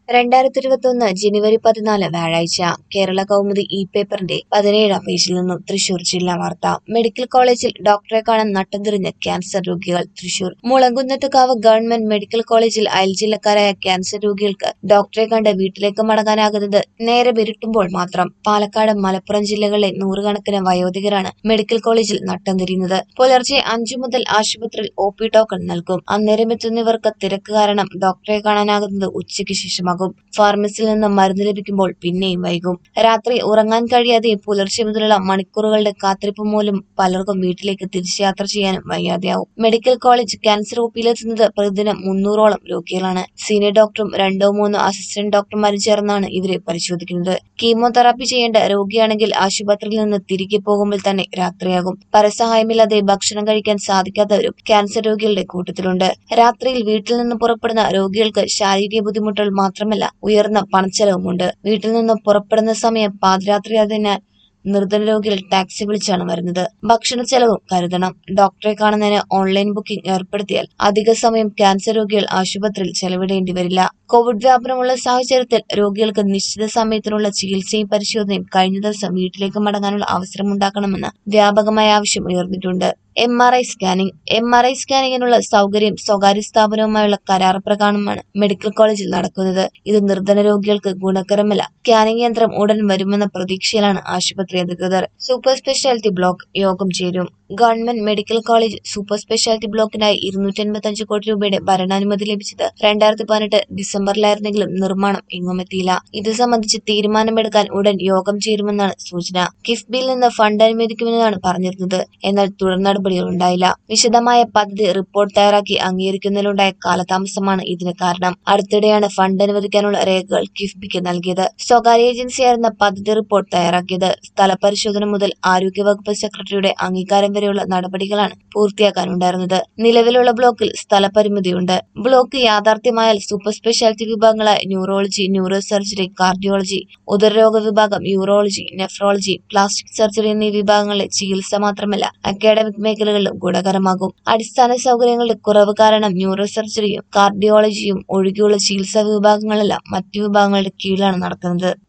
രണ്ടായിരത്തി ഇരുപത്തൊന്ന് ജനുവരി പതിനാല് വ്യാഴാഴ്ച കേരള കൗമുദി ഇ പേപ്പറിന്റെ പതിനേഴാം പേജിൽ നിന്നും തൃശൂർ ജില്ലാ വാർത്ത മെഡിക്കൽ കോളേജിൽ ഡോക്ടറെ കാണാൻ നട്ടംതിരിഞ്ഞ ക്യാൻസർ രോഗികൾ തൃശൂർ മുളങ്കുന്നത്തുകാവ് ഗവൺമെന്റ് മെഡിക്കൽ കോളേജിൽ അയൽജില്ലക്കാരായ ക്യാൻസർ രോഗികൾക്ക് ഡോക്ടറെ കണ്ട് വീട്ടിലേക്ക് മടങ്ങാനാകുന്നത് നേരെ വിരുട്ടുമ്പോൾ മാത്രം പാലക്കാട് മലപ്പുറം ജില്ലകളിലെ നൂറുകണക്കിന് വയോധികരാണ് മെഡിക്കൽ കോളേജിൽ നട്ടം തിരിയുന്നത് പുലർച്ചെ അഞ്ചു മുതൽ ആശുപത്രിയിൽ ഒ പി ടോക്കൺ നൽകും അന്നേരം എത്തുന്നവർക്ക് തിരക്ക് കാരണം ഡോക്ടറെ കാണാനാകുന്നത് ഉച്ചയ്ക്ക് ശേഷമാകും ഫാർമസിയിൽ നിന്ന് മരുന്ന് ലഭിക്കുമ്പോൾ പിന്നെയും വൈകും രാത്രി ഉറങ്ങാൻ കഴിയാതെ പുലർച്ചെ മുതലുള്ള മണിക്കൂറുകളുടെ കാത്തിരിപ്പ് മൂലം പലർക്കും വീട്ടിലേക്ക് തിരിച്ചു യാത്ര ചെയ്യാനും വയ്യാതെയാവും മെഡിക്കൽ കോളേജ് ക്യാൻസർ ഒപ്പിയിലെത്തുന്നത് പ്രതിദിനം മുന്നൂറോളം രോഗികളാണ് സീനിയർ ഡോക്ടറും രണ്ടോ മൂന്നോ അസിസ്റ്റന്റ് ഡോക്ടർമാരും ചേർന്നാണ് ഇവരെ പരിശോധിക്കുന്നത് കീമോതെറാപ്പി ചെയ്യേണ്ട രോഗിയാണെങ്കിൽ ആശുപത്രിയിൽ നിന്ന് തിരികെ പോകുമ്പോൾ തന്നെ രാത്രിയാകും പരസഹായമില്ലാതെ ഭക്ഷണം കഴിക്കാൻ സാധിക്കാത്തവരും ക്യാൻസർ രോഗികളുടെ കൂട്ടത്തിലുണ്ട് രാത്രിയിൽ വീട്ടിൽ നിന്ന് പുറപ്പെടുന്ന രോഗികൾക്ക് ശാരീരിക ബുദ്ധിമുട്ടുകൾ മാത്രമല്ല ഉയർന്ന പണച്ചെലവുമുണ്ട് വീട്ടിൽ നിന്ന് പുറപ്പെടുന്ന സമയം പാതിരാത്രിയായതിനാൽ നിർധന രോഗികൾ ടാക്സി വിളിച്ചാണ് വരുന്നത് ഭക്ഷണ ചെലവും കരുതണം ഡോക്ടറെ കാണുന്നതിന് ഓൺലൈൻ ബുക്കിംഗ് ഏർപ്പെടുത്തിയാൽ അധിക സമയം ക്യാൻസർ രോഗികൾ ആശുപത്രിയിൽ ചെലവിടേണ്ടി വരില്ല കോവിഡ് വ്യാപനമുള്ള സാഹചര്യത്തിൽ രോഗികൾക്ക് നിശ്ചിത സമയത്തിനുള്ള ചികിത്സയും പരിശോധനയും കഴിഞ്ഞ ദിവസം വീട്ടിലേക്ക് മടങ്ങാനുള്ള അവസരമുണ്ടാക്കണമെന്ന് വ്യാപകമായ ആവശ്യം ഉയർന്നിട്ടുണ്ട് M R I scanning M R I സ്കാനിങ്ങിനുള്ള സൗകര്യം സ്വകാര്യ സ്ഥാപനവുമായുള്ള കരാർ പ്രകാരമാണ് മെഡിക്കൽ കോളേജിൽ നടക്കുന്നത് ഇത് നിർധന രോഗികൾക്ക് ഗുണകരമല്ല സ്കാനിംഗ് യന്ത്രം ഉടൻ വരുമെന്ന പ്രതീക്ഷയിലാണ് ആശുപത്രി അധികൃതർ സൂപ്പർ സ്പെഷ്യാലിറ്റി ബ്ലോക്ക് യോഗം ചേരും government medical college super speciality ബ്ലോക്കിനായി ഇരുന്നൂറ്റി അൻപത്തഞ്ച് കോടി രൂപയുടെ ഭരണാനുമതി ലഭിച്ചത് രണ്ടായിരത്തി പതിനെട്ട് ഡിസംബറിലായിരുന്നെങ്കിലും നിർമ്മാണം എങ്ങുമെത്തിയില്ല ഇത് സംബന്ധിച്ച് തീരുമാനമെടുക്കാൻ ഉടൻ യോഗം ചേരുമെന്നാണ് സൂചന കിഫ്ബിയിൽ നിന്ന് ഫണ്ട് അനുവദിക്കുമെന്നാണ് പറഞ്ഞിരുന്നത് എന്നാൽ തുടർ നടപടികൾ ഉണ്ടായില്ല വിശദമായ പദ്ധതി റിപ്പോർട്ട് തയ്യാറാക്കി അംഗീകരിക്കുന്നതിലുണ്ടായ കാലതാമസമാണ് ഇതിന് കാരണം അടുത്തിടെയാണ് ഫണ്ട് അനുവദിക്കാനുള്ള രേഖകൾ കിഫ്ബിക്ക് നൽകിയത് സ്വകാര്യ ഏജൻസിയായിരുന്ന പദ്ധതി റിപ്പോർട്ട് തയ്യാറാക്കിയത് സ്ഥലപരിശോധന മുതൽ ആരോഗ്യവകുപ്പ് സെക്രട്ടറിയുടെ അംഗീകാരം വരെയുള്ള നടപടികളാണ് പൂർത്തിയാക്കാനുണ്ടായിരുന്നത് നിലവിലുള്ള ബ്ലോക്കിൽ സ്ഥലപരിമിതിയുണ്ട് ബ്ലോക്ക് യാഥാർത്ഥ്യമായാൽ സൂപ്പർ സ്പെഷ്യാലിറ്റി വിഭാഗങ്ങളായ ന്യൂറോളജി ന്യൂറോ സർജറി കാർഡിയോളജി ഉദരരോഗ വിഭാഗം യൂറോളജി നെഫ്രോളജി പ്ലാസ്റ്റിക് സർജറി എന്നീ വിഭാഗങ്ങളിലെ ചികിത്സ മാത്രമല്ല അക്കാഡമിക് മേഖലകളിലും ഗുണകരമാകും അടിസ്ഥാന സൗകര്യങ്ങളുടെ കുറവ് കാരണം ന്യൂറോ സർജറിയും കാർഡിയോളജിയും ഒഴികെയുള്ള ചികിത്സാ വിഭാഗങ്ങളെല്ലാം മറ്റു വിഭാഗങ്ങളുടെ കീഴിലാണ് നടക്കുന്നത്